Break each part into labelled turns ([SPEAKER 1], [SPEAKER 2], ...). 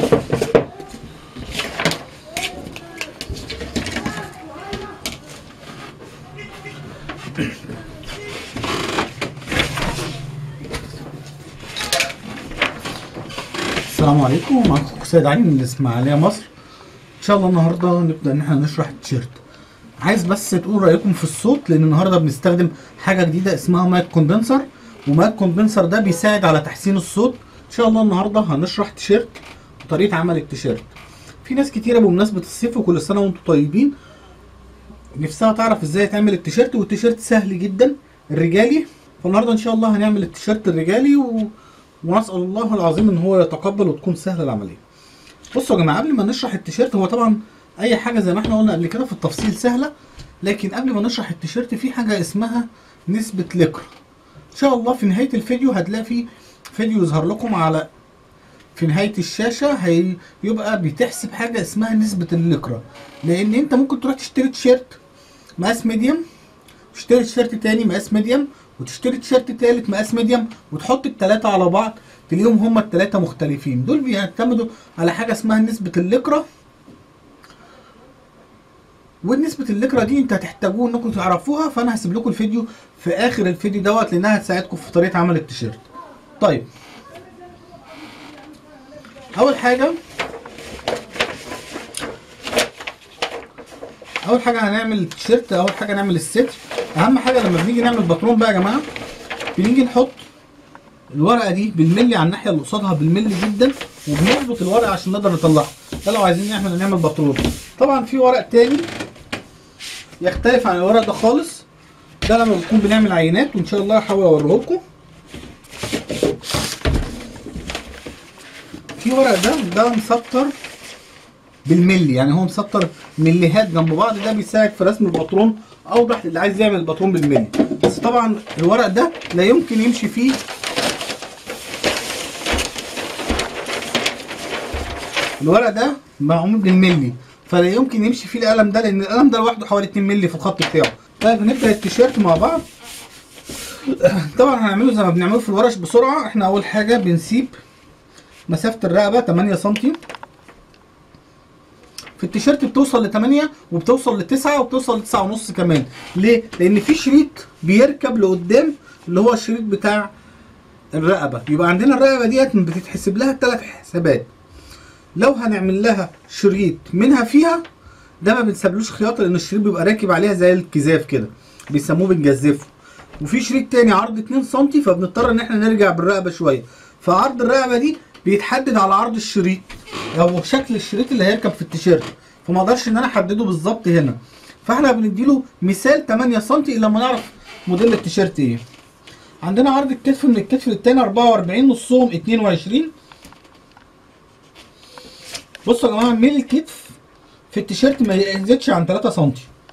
[SPEAKER 1] السلام عليكم معاكم سيد علي من الاسماعيليه مصر ان شاء الله النهارده نبدا ان احنا نشرح التيشيرت عايز بس تقول رايكم في الصوت لان النهارده بنستخدم حاجه جديده اسمها مايك كوندنسر ومايك كوندنسر ده بيساعد على تحسين الصوت ان شاء الله النهارده هنشرح تيشيرت وطريقه عمل التيشيرت في ناس كتيره بمناسبه الصيف وكل سنه وانتم طيبين نفسها تعرف ازاي تعمل التيشيرت والتيشيرت سهل جدا الرجالي فالنهارده ان شاء الله هنعمل التيشيرت الرجالي و... ونسال الله العظيم ان هو يتقبل وتكون سهله العمليه بصوا يا جماعه قبل ما نشرح التيشيرت هو طبعا اي حاجه زي ما احنا قلنا قبل كده في التفصيل سهله لكن قبل ما نشرح التيشيرت في حاجه اسمها نسبه لكر ان شاء الله في نهايه الفيديو هتلاقي في فيديو يظهر لكم على في نهايه الشاشه هيبقى بتحسب حاجه اسمها نسبه اللكرة لان انت ممكن تروح تشتري تيشيرت مقاس ميديم تشتري تيشيرت تاني مقاس ميديم وتشتري تيشيرت تالت مقاس ميديم وتحط التلاتة على بعض تلاقيهم هما التلاتة مختلفين دول بيعتمدوا على حاجة اسمها نسبة اللكرة ونسبة اللكرة دي انت هتحتاجوه انكم تعرفوها فانا هسيب لكم الفيديو في اخر الفيديو دوت لانها هتساعدكم في طريقة عمل التيشيرت طيب اول حاجة اول حاجة هنعمل التيشيرت اول حاجة نعمل الستر اهم حاجه لما بنيجي نعمل باترون بقى يا جماعه بنيجي نحط الورقه دي بالملي على الناحيه اللي قصادها بالملي جدا وبنظبط الورقه عشان نقدر نطلعها ده لو عايزين نعمل نعمل باترون طبعا في ورق تاني يختلف عن الورق ده خالص ده لما بنكون بنعمل عينات وان شاء الله هحاول اوريه لكم في ورق ده ده مسطر بالملي يعني هو مسطر مليهات جنب بعض ده بيساعد في رسم الباترون اوضح للي عايز يعمل الباترون بالملي بس طبعا الورق ده لا يمكن يمشي فيه الورق ده معمول بالملي فلا يمكن يمشي فيه القلم ده لان القلم ده لوحده حوالي 2 مللي في الخط بتاعه طيب نبدا التيشيرت مع بعض طبعا هنعمله زي ما بنعمله في الورش بسرعه احنا اول حاجه بنسيب مسافه الرقبه 8 سم في التيشيرت بتوصل ل 8 وبتوصل ل 9 وبتوصل ل 9 ونص كمان ليه لان في شريط بيركب لقدام اللي هو الشريط بتاع الرقبه يبقى عندنا الرقبه ديت بتتحسب لها ثلاث حسابات لو هنعمل لها شريط منها فيها ده ما بنسابلوش خياطه لان الشريط بيبقى راكب عليها زي الكزاف كده بيسموه بنجزفه وفي شريط تاني عرض 2 سم فبنضطر ان احنا نرجع بالرقبه شويه فعرض الرقبه دي بيتحدد على عرض الشريط او شكل الشريط اللي هيركب في التيشيرت فما اقدرش ان انا احدده بالظبط هنا فاحنا بنديله مثال 8 سم الا لما نعرف موديل التيشيرت ايه عندنا عرض الكتف من الكتف للتاني 44 نصهم 22 بصوا يا جماعه ميل الكتف في التيشيرت ما يزيدش عن 3 سم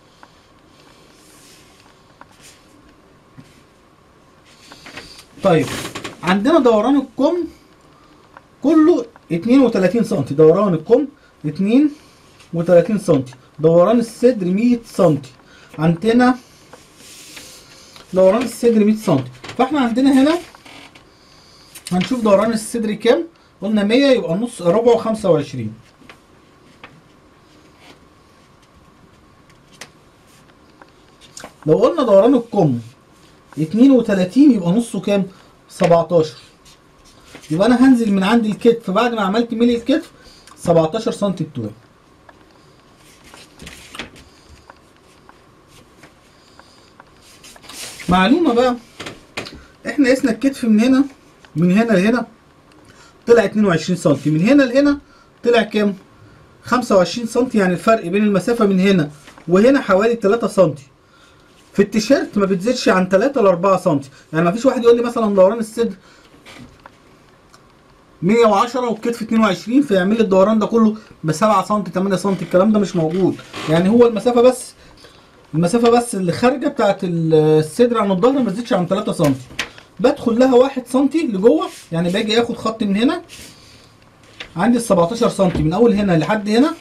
[SPEAKER 1] طيب عندنا دوران الكم كله 32 سم دوران الكم 32 سم دوران الصدر 100 سم عندنا دوران الصدر 100 سم فاحنا عندنا هنا هنشوف دوران الصدر كام قلنا 100 يبقى نص ربعه 25 لو قلنا دوران الكم 32 يبقى نصه كام 17 يبقى انا هنزل من عند الكتف بعد ما عملت ميل الكتف 17 سم بتوعي معلومة بقى احنا قسنا الكتف من هنا من هنا لهنا طلع 22 سم من هنا لهنا طلع كام 25 سم يعني الفرق بين المسافة من هنا وهنا حوالي 3 سم في التيشيرت ما بتزيدش عن 3 ل 4 سم يعني ما فيش واحد يقول لي مثلا دوران الصدر 110 والكتف 22 فيعمل لي الدوران ده كله ب 7 سم 8 سم الكلام ده مش موجود يعني هو المسافه بس المسافه بس اللي خارجه بتاعت الصدر عن الظهر ما تزيدش عن 3 سم بدخل لها 1 سم لجوه يعني باجي اخد خط من هنا عندي ال 17 سم من اول هنا لحد هنا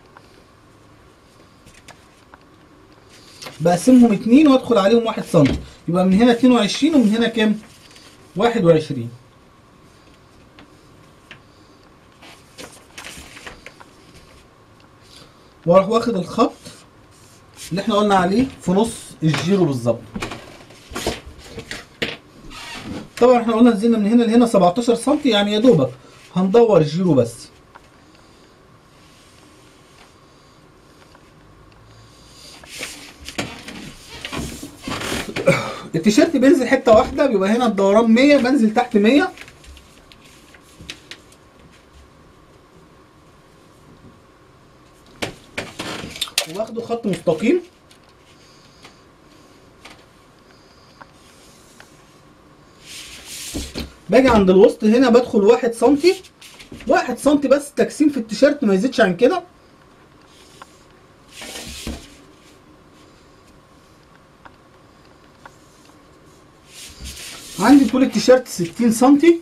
[SPEAKER 1] بقسمهم اتنين وادخل عليهم 1 سم يبقى من هنا 22 ومن هنا كام 21 واروح واخد الخط اللي احنا قلنا عليه في نص الجيرو بالظبط طبعا احنا قلنا نزلنا من هنا لهنا 17 سم يعني يا دوبك هندور الجيرو بس التيشيرت بينزل حته واحده بيبقى هنا الدوران 100 بنزل تحت 100 واخده خط مستقيم باجي عند الوسط هنا بدخل واحد سنتي واحد سنتي بس تجسيم في التيشيرت ما يزيدش عن كده عندي طول التيشيرت 60 سنتي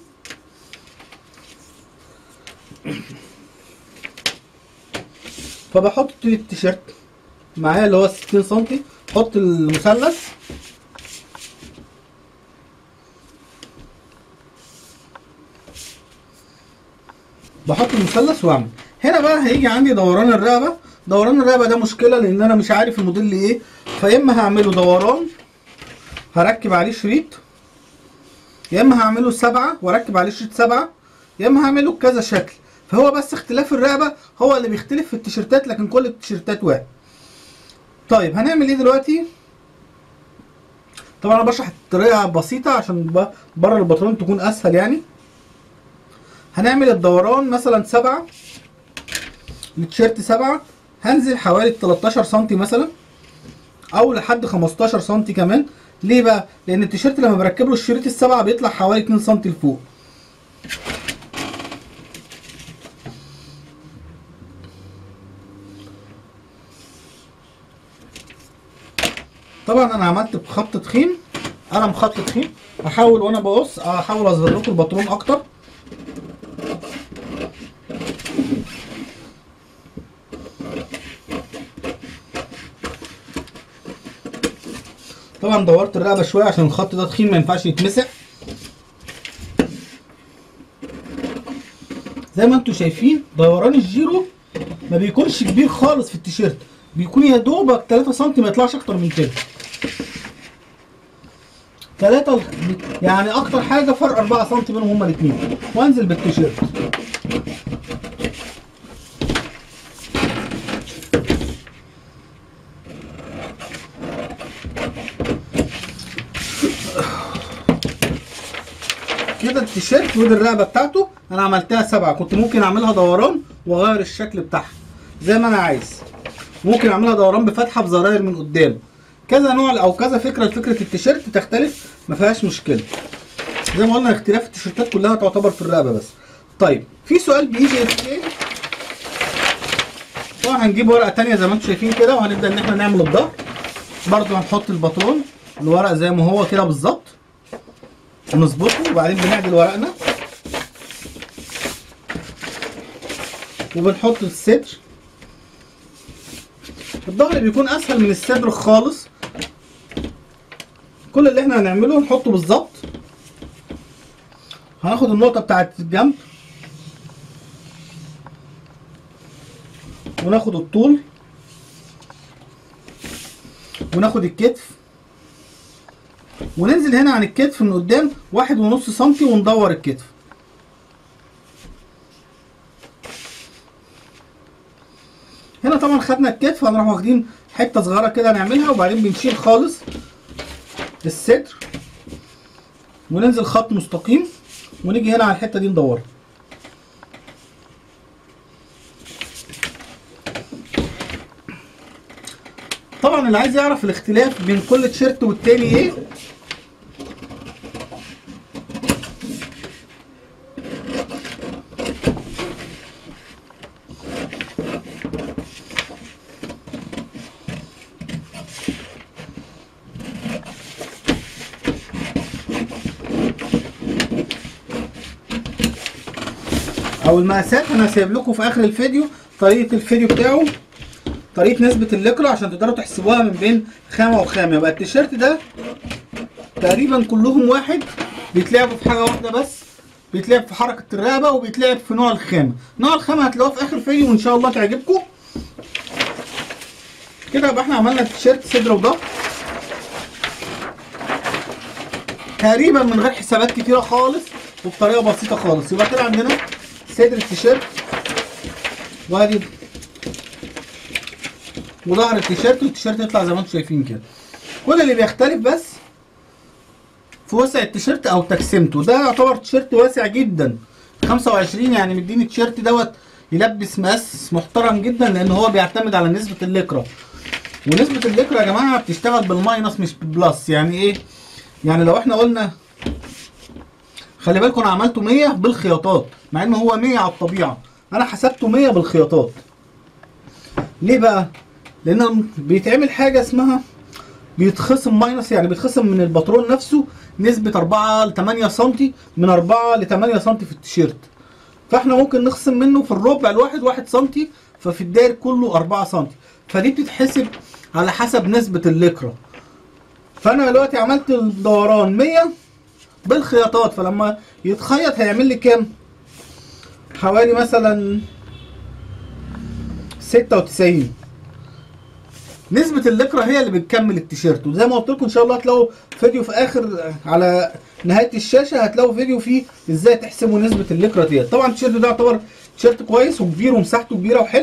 [SPEAKER 1] فبحط طول التيشيرت معايا اللي هو 60 سنتي احط المثلث بحط المثلث واعمل هنا بقى هيجي عندي دوران الرقبه دوران الرقبه ده مشكله لان انا مش عارف الموديل ايه فيا اما هعمله دوران هركب عليه شريط يا اما هعمله سبعه واركب عليه شريط سبعه يا اما هعمله بكذا شكل فهو بس اختلاف الرقبه هو اللي بيختلف في التيشيرتات لكن كل التيشيرتات واحد طيب هنعمل ايه دلوقتي طبعا انا بشرح الطريقه بسيطه عشان ب- بره البطرون تكون اسهل يعني هنعمل الدوران مثلا سبعة التيشيرت سبعة هنزل حوالي 13 سنتي مثلا او لحد 15 سنتي كمان ليه بقى لان التيشيرت لما بركب له الشريط السبعة بيطلع حوالي 2 سنتي لفوق طبعا انا عملت بخط تخين قلم خط تخين احاول وانا بقص احاول اظهر لكم الباترون اكتر طبعا دورت الرقبه شويه عشان الخط ده تخين ما ينفعش يتمسح زي ما انتم شايفين دوران الجيرو ما بيكونش كبير خالص في التيشيرت بيكون يا دوبك 3 سم ما يطلعش اكتر من كده 3 يعني اكتر حاجه فرق 4 سم بينهم هما الاثنين وانزل بالتيشيرت كده التيشيرت ودي الرقبه بتاعته انا عملتها سبعه كنت ممكن اعملها دوران واغير الشكل بتاعها زي ما انا عايز ممكن اعملها دوران بفتحه بزراير من قدام كذا نوع او كذا فكره لفكره التيشيرت تختلف ما فيهاش مشكله زي ما قلنا اختلاف التيشيرتات كلها تعتبر في الرقبه بس طيب في سؤال بيجي ايه طبعا هنجيب ورقه تانية زي ما انتم شايفين كده وهنبدا ان احنا نعمل الظهر برضو هنحط الباترون الورق زي ما هو كده بالظبط ونظبطه وبعدين بنعدل ورقنا وبنحط الصدر الظهر بيكون اسهل من الصدر خالص كل اللي احنا هنعمله نحطه بالظبط هناخد النقطة بتاعت الجنب وناخد الطول وناخد الكتف وننزل هنا عن الكتف من قدام واحد ونص سنتي وندور الكتف هنا طبعا خدنا الكتف هنروح واخدين حته صغيره كده نعملها وبعدين بنشيل خالص الصدر وننزل خط مستقيم ونيجي هنا على الحته دي ندورها طبعا اللي عايز يعرف الاختلاف بين كل تيشيرت والتاني ايه او المقاسات انا سايب لكم في اخر الفيديو طريقه الفيديو بتاعه طريقه نسبه الليكرا عشان تقدروا تحسبوها من بين خامه وخامه يبقى التيشيرت ده تقريبا كلهم واحد بيتلعبوا في حاجه واحده بس بيتلعب في حركه الرقبه وبيتلعب في نوع الخامه نوع الخامه هتلاقوه في اخر فيديو وان شاء الله تعجبكم كده يبقى احنا عملنا التيشيرت صدر وظهر تقريبا من غير حسابات كتيره خالص وبطريقه بسيطه خالص يبقى كده عندنا صدر التيشيرت وادي وظهر التيشيرت والتيشيرت يطلع زي ما انتم شايفين كده كل اللي بيختلف بس في وسع التيشيرت او تقسيمته ده يعتبر تيشيرت واسع جدا 25 يعني مديني التيشيرت دوت يلبس مقاس محترم جدا لان هو بيعتمد على نسبه الليكرا ونسبه الليكرا يا جماعه بتشتغل بالماينس مش بالبلس يعني ايه يعني لو احنا قلنا خلي بالكم انا عملته 100 بالخياطات مع ان هو 100 على الطبيعه انا حسبته 100 بالخياطات ليه بقى لان بيتعمل حاجه اسمها بيتخصم ماينس يعني بيتخصم من الباترون نفسه نسبة 4 ل 8 سم من 4 ل 8 سم في التيشيرت فاحنا ممكن نخصم منه في الربع الواحد 1 سم ففي الداير كله 4 سم فدي بتتحسب على حسب نسبة الليكرا فانا دلوقتي عملت الدوران 100 بالخياطات فلما يتخيط هيعمل لي كام؟ حوالي مثلا 96 نسبة الليكرا هي اللي بتكمل التيشيرت وزي ما قلت لكم ان شاء الله هتلاقوا فيديو في اخر على نهاية الشاشة هتلاقوا فيديو فيه ازاي تحسبوا نسبة الليكرا ديت طبعا التيشيرت ده يعتبر تيشيرت كويس وكبير ومساحته كبيرة وحلو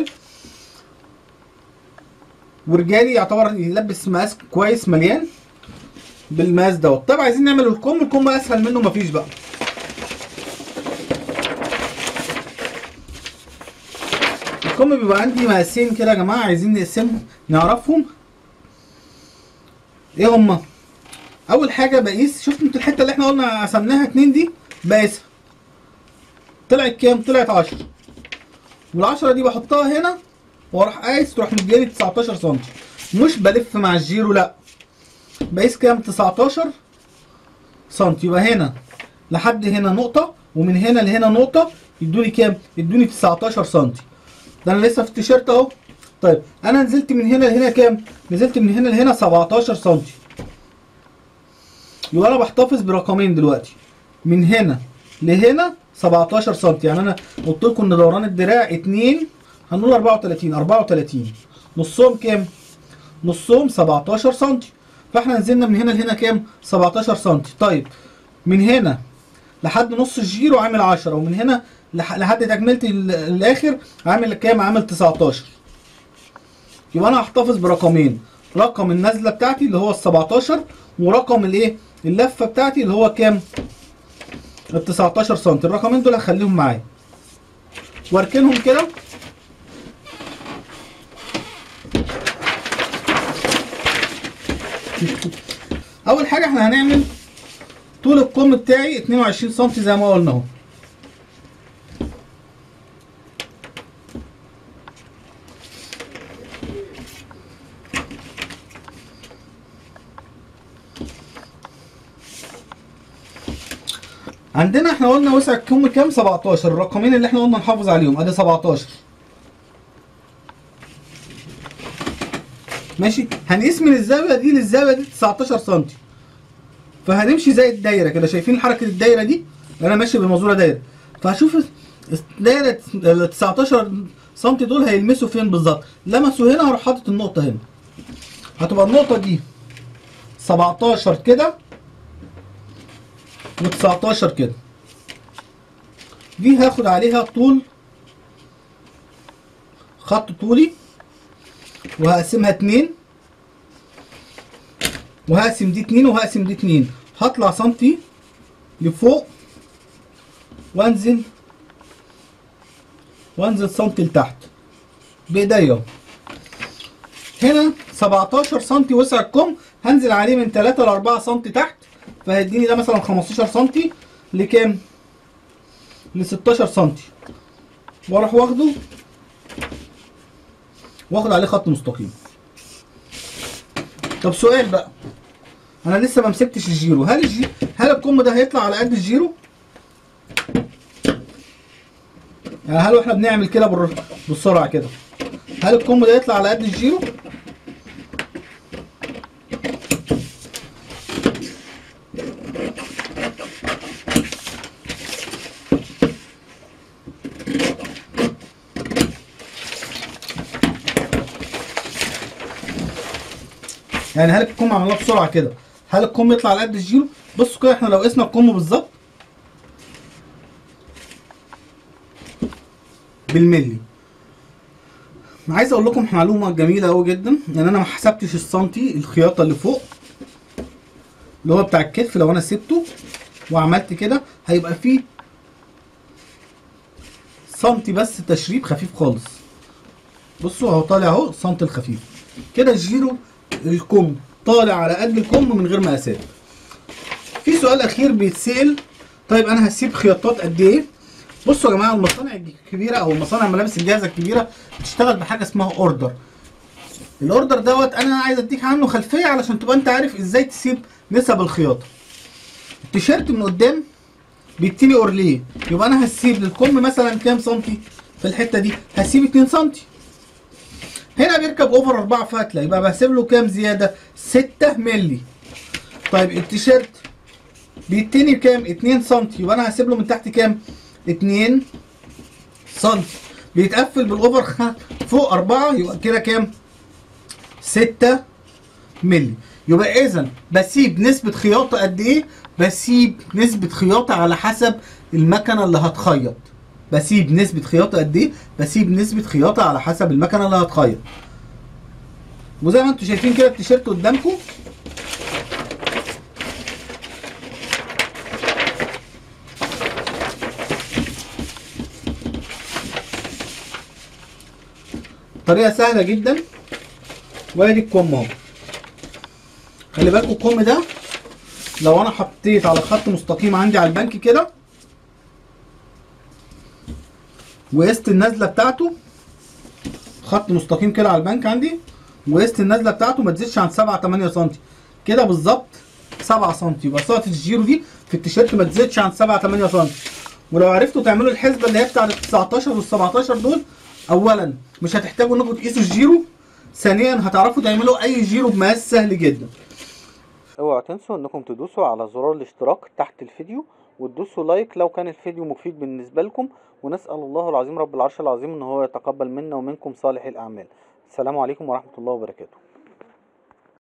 [SPEAKER 1] ورجالي يعتبر يلبس مقاس كويس مليان بالمقاس دوت طب عايزين نعمل الكم الكم اسهل منه مفيش بقى الكم بيبقى عندي مقاسين كده يا جماعه عايزين نقسمهم نعرفهم ايه هما اول حاجه بقيس شفتوا انتوا الحته اللي احنا قلنا قسمناها اتنين دي بقيسها طلعت كام طلعت 10 وال10 دي بحطها هنا واروح قايس تروح مدياني 19 سم مش بلف مع الجيرو لا بقيس كام 19 سم يبقى هنا لحد هنا نقطه ومن هنا لهنا نقطه يدوني كام يدوني 19 سم ده انا لسه في التيشيرت اهو طيب انا نزلت من هنا لهنا كام نزلت من هنا لهنا 17 سم يبقى انا بحتفظ برقمين دلوقتي من هنا لهنا 17 سم يعني انا قلت لكم ان دوران الدراع 2 هنقول 34 34 نصهم كام نصهم 17 سم فاحنا نزلنا من هنا لهنا كام 17 سم طيب من هنا لحد نص الجيرو عامل 10 ومن هنا لح- لحد تكمله ال- الاخر عامل كام عامل 19 يبقى انا هحتفظ برقمين رقم النزله بتاعتي اللي هو ال 17 ورقم الايه اللفه بتاعتي اللي هو كام ال 19 سم الرقمين دول هخليهم معايا واركنهم كده اول حاجه احنا هنعمل طول الكم بتاعي 22 سم زي ما قلنا اهو عندنا احنا قلنا وسع الكم كام 17 الرقمين اللي احنا قلنا نحافظ عليهم ادي 17 ماشي هنقيس من الزاويه دي للزاويه دي 19 سم فهنمشي زي الدايره كده شايفين حركه الدايره دي انا ماشي بمزوره دايره فهشوف الدايره ال 19 سم دول هيلمسوا فين بالظبط لمسوا هنا هروح حاطط النقطه هنا هتبقى النقطه دي 17 كده و19 كده دي هاخد عليها طول خط طولي وهقسمها اتنين وهقسم دي اتنين وهقسم دي اتنين هطلع سنتي لفوق وانزل وانزل سنتي لتحت بايديا هنا 17 سنتي وسع الكم هنزل عليه من 3 ل 4 سنتي تحت فهيديني ده مثلا 15 سنتي لكام؟ ل 16 سنتي واروح واخده واخد عليه خط مستقيم طب سؤال بقى انا لسه ما مسكتش الجيرو هل الجي... هل الكم ده هيطلع على قد الجيرو يعني هل واحنا بنعمل كده بال... بالسرعه كده هل الكم ده يطلع على قد الجيرو يعني هل الكم عملناه بسرعه كده هل الكم يطلع على قد الجيرو بصوا كده احنا لو قسنا الكم بالظبط بالملي عايز اقول لكم معلومه جميله قوي جدا ان انا ما حسبتش السنتي الخياطه اللي فوق اللي هو بتاع الكتف لو انا سبته وعملت كده هيبقى فيه سنتي بس تشريب خفيف خالص بصوا اهو طالع اهو السنتي الخفيف كده الجيرو الكم طالع على قد الكم من غير مقاسات في سؤال اخير بيتسال طيب انا هسيب خياطات قد ايه بصوا يا جماعه المصانع الكبيره او المصانع الملابس الجاهزه الكبيره بتشتغل بحاجه اسمها اوردر الاوردر دوت انا عايز اديك عنه خلفيه علشان تبقى انت عارف ازاي تسيب نسب الخياطه التيشيرت من قدام بيديني اورليه يبقى انا هسيب للكم مثلا كام سنتي في الحته دي هسيب 2 سنتي هنا بيركب اوفر 4 فتله يبقى بحسب له كام زياده 6 مللي طيب التيشيرت بيديني كام 2 سنتي يبقى انا هسيب له من تحت كام 2 سنتي بيتقفل بالاوفر خ- فوق 4 يبقى كده كام 6 مللي يبقى اذا بسيب نسبة خياطة قد ايه؟ بسيب نسبة خياطة على حسب المكنة اللي هتخيط بسيب نسبة خياطة قد ايه؟ بسيب نسبة خياطة على حسب المكنة اللي هتخيط وزي ما انتم شايفين كده التيشيرت قدامكم طريقة سهلة جدا وادي الكم اهو خلي بالكم الكم ده لو انا حطيت على خط مستقيم عندي على البنك كده وقست النزله بتاعته خط مستقيم كده على البنك عندي وقست النزله بتاعته ما تزيدش عن 7 8 سم كده بالظبط 7 سم يبقى سقطه الجيرو دي في التيشيرت ما تزيدش عن 7 8 سم ولو عرفتوا تعملوا الحسبه اللي هي بتاعت ال 19 وال 17 دول اولا مش هتحتاجوا انكم تقيسوا الجيرو ثانيا هتعرفوا تعملوا اي جيرو بمقاس سهل جدا
[SPEAKER 2] اوعوا تنسوا انكم تدوسوا على زرار الاشتراك تحت الفيديو وتدوسوا لايك لو كان الفيديو مفيد بالنسبة لكم ونسأل الله العظيم رب العرش العظيم ان هو يتقبل منا ومنكم صالح الاعمال السلام عليكم ورحمة الله وبركاته